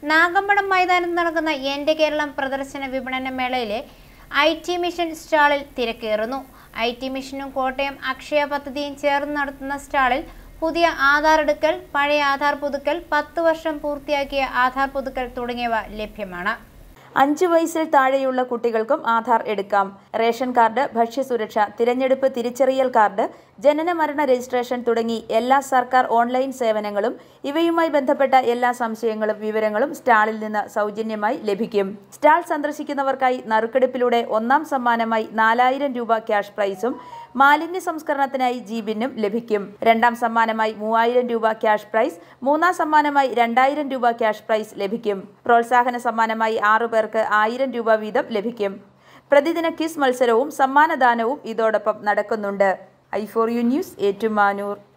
നാഗമ്പടം മൈതാനത്ത് നടക്കുന്ന എൻ്റെ കേരളം പ്രദർശന വിപണന മേളയിലെ ഐ ടി മിഷൻ സ്റ്റാളിൽ തിരക്കേറുന്നു ഐ ടി മിഷനും കോട്ടയം അക്ഷയ പദ്ധതിയും ചേർന്ന് നടത്തുന്ന സ്റ്റാളിൽ പുതിയ ആധാർ എടുക്കൽ പഴയ ആധാർ പുതുക്കൽ പത്ത് വർഷം പൂർത്തിയാക്കിയ ആധാർ പുതുക്കൽ തുടങ്ങിയവ ലഭ്യമാണ് അഞ്ചു വയസ്സിൽ താഴെയുള്ള കുട്ടികൾക്കും ആധാർ എടുക്കാം റേഷൻ കാർഡ് ഭക്ഷ്യസുരക്ഷ തിരഞ്ഞെടുപ്പ് തിരിച്ചറിയൽ കാർഡ് ജനന മരണ രജിസ്ട്രേഷൻ തുടങ്ങി എല്ലാ സർക്കാർ ഓൺലൈൻ സേവനങ്ങളും ഇവയുമായി ബന്ധപ്പെട്ട എല്ലാ സംശയങ്ങളും വിവരങ്ങളും സ്റ്റാളിൽ നിന്ന് സൗജന്യമായി ലഭിക്കും സ്റ്റാൾ സന്ദർശിക്കുന്നവർക്കായി നറുക്കെടുപ്പിലൂടെ ഒന്നാം സമ്മാനമായി നാലായിരം രൂപ ക്യാഷ് പ്രൈസും മാലിന്യ സംസ്കരണത്തിനായി ജീബിനും ലഭിക്കും രണ്ടാം സമ്മാനമായി മൂവായിരം രൂപ ക്യാഷ് പ്രൈസ് മൂന്നാം സമ്മാനമായി രണ്ടായിരം രൂപ ക്യാഷ് പ്രൈസ് ലഭിക്കും പ്രോത്സാഹന സമ്മാനമായി ആറു പേർക്ക് ആയിരം രൂപ വീതം ലഭിക്കും പ്രതിദിന ക്വിസ് മത്സരവും സമ്മാനദാനവും ഇതോടൊപ്പം നടക്കുന്നുണ്ട് I four you news Ettumanoor